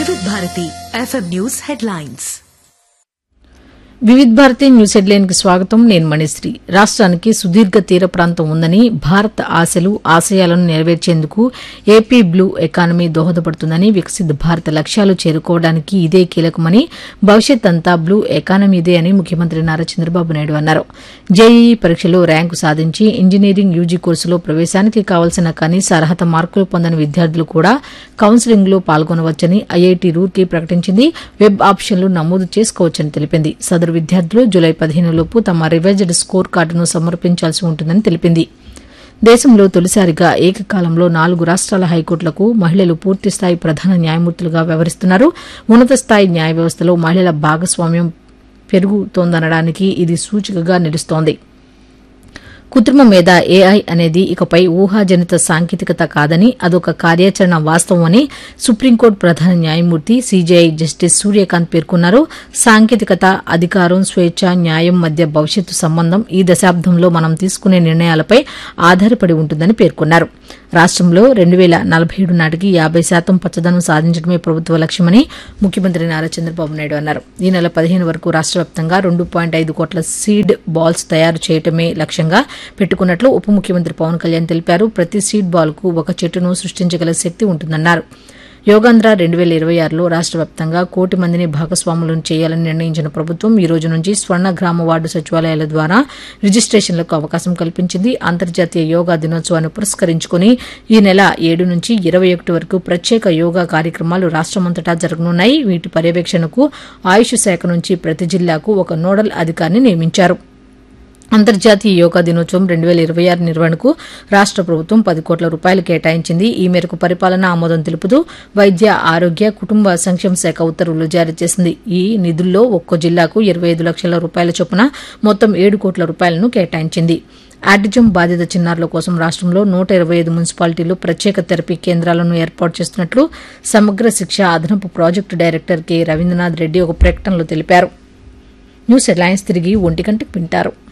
వివిధ Bharati FM news headlines Vividh Bharati news headline కి స్వాగతం నేను మణిశ్రీ రాష్ట్రానికి సుదీర్ఘ తీర ప్రాంతం ఉందని భారత్ ఆశలు ఆశయాలను నెరవేర్చేందుకు ఏపీ బ్లూ ఎకానమీ దోహదపడుతుందని వికసిత్ భారత్ లక్ష్యాలు చేరుకోవడానికి ఇదే కీలకమని భవిష్యత్ అంతా బ్లూ ఎకానమీదే అని ముఖ్యమంత్రి నారా చంద్రబాబు నాయుడు అన్నారు జేఈఈ పరీక్షలో ర్యాంకు సాధించి ఇంజనీరింగ్ యూజీ కోర్సులో ప్రవేశానికి కావలసిన కనీస అర్హత మార్కులు పొందని విద్యార్థులు కూడా కౌన్సిలింగ్ లో పాల్గొనవచ్చని ఐఐటి రూర్కీ ప్రకటించింది వెబ్ ఆప్షన్లు నమోదు చేసుకోవచ్చని తెలిపింది సదరు విద్యార్థులు జూలై పదిహేనులోపు తమ రివైజ్డ్ స్కోర్ కార్డును సమర్పించాల్సి ఉంటుందని తెలిపింది దేశంలో తొలిసారిగా ఏకకాలంలో నాలుగు రాష్ట్రాల హైకోర్టులకు మహిళలు పూర్తిస్థాయి ప్రధాన న్యాయమూర్తులుగా వ్యవహరిస్తున్నారు ఉన్నత స్థాయి న్యాయ వ్యవస్థలో మహిళల భాగస్వామ్యం పెరుగుతోందనడానికి ఇది సూచికగా నిలుస్తోంది కృత్రిమ మేధ ఏఐ అనేది ఇకపై ఊహాజనిత సాంకేతికత కాదని అదొక కార్యాచరణ వాస్తవమని సుప్రీంకోర్టు ప్రధాన న్యాయమూర్తి సీజేఐ జస్టిస్ సూర్యకాంత్ పేర్కొన్నారు సాంకేతికత అధికారం స్వేచ్ఛ న్యాయం మధ్య భవిష్యత్తు సంబంధం ఈ దశాబ్దంలో మనం తీసుకునే నిర్ణయాలపై ఆధారపడి ఉంటుందని పేర్కొన్నారు రాష్టంలో రెండు వేల నలభై ఏడు నాటికి యాబై శాతం పచ్చదనం సాధించడమే ప్రభుత్వ లక్ష్యమని ముఖ్యమంత్రి నారా చంద్రబాబు నాయుడు అన్నారు ఈ నెల పదిహేను వరకు రాష్ట వ్యాప్తంగా రెండు పాయింట్ ఐదు కోట్ల సీడ్ బాల్స్ తయారు చేయటమే లక్ష్యంగా పెట్టుకున్నట్లు ఉప ముఖ్యమంత్రి పవన్ కళ్యాణ్ తెలిపారు ప్రతి సీడ్ బాల్ కు ఒక చెట్టును సృష్టించగల శక్తి ఉంటుందన్నారు యోగాంధ్ర రెండు వేల ఇరవై ఆరులో రాష్ట వ్యాప్తంగా కోటి మందిని భాగస్వాములను చేయాలని నిర్ణయించిన ప్రభుత్వం ఈ రోజు నుంచి స్వర్ణ గ్రామ వార్డు సచివాలయాల ద్వారా రిజిస్టేషన్లకు అవకాశం కల్పించింది అంతర్జాతీయ యోగా దినోత్సవాన్ని పురస్కరించుకుని ఈ నెల ఏడు నుంచి ఇరవై ఒకటి వరకు ప్రత్యేక యోగా కార్యక్రమాలు రాష్టమంతటా జరగనున్నాయి వీటి పర్యవేక్షణకు ఆయుష్ శాఖ నుంచి ప్రతి జిల్లాకు ఒక నోడల్ అధికారిని నియమించారు అంతర్జాతీయ యోగా దినోత్సవం రెండు వేల ఇరవై ఆరు నిర్వహణకు రాష్ట ప్రభుత్వం పది కోట్ల రూపాయలు కేటాయించింది ఈ మేరకు పరిపాలన ఆమోదం తెలుపుతూ వైద్య ఆరోగ్య కుటుంబ సంక్షేమ శాఖ ఉత్తర్వులు జారీ చేసింది ఈ నిధుల్లో ఒక్కో జిల్లాకు ఇరవై ఐదు లక్షల రూపాయల చొప్పున మొత్తం ఏడు కోట్ల రూపాయలను కేటాయించింది ఆటిజం బాధిత చిన్నారుల కోసం రాష్టంలో నూట ఇరవై ఐదు మున్సిపాలిటీలు ప్రత్యేక థెరపీ కేంద్రాలను ఏర్పాటు చేస్తున్నట్లు సమగ్ర శిక్ష అదనపు project director K Ravindranath Reddy ఒక ప్రకటనలో తెలిపారు న్యూస్ హెడ్లైన్స్ తిరిగి ఒంటి గంటకు వింటారు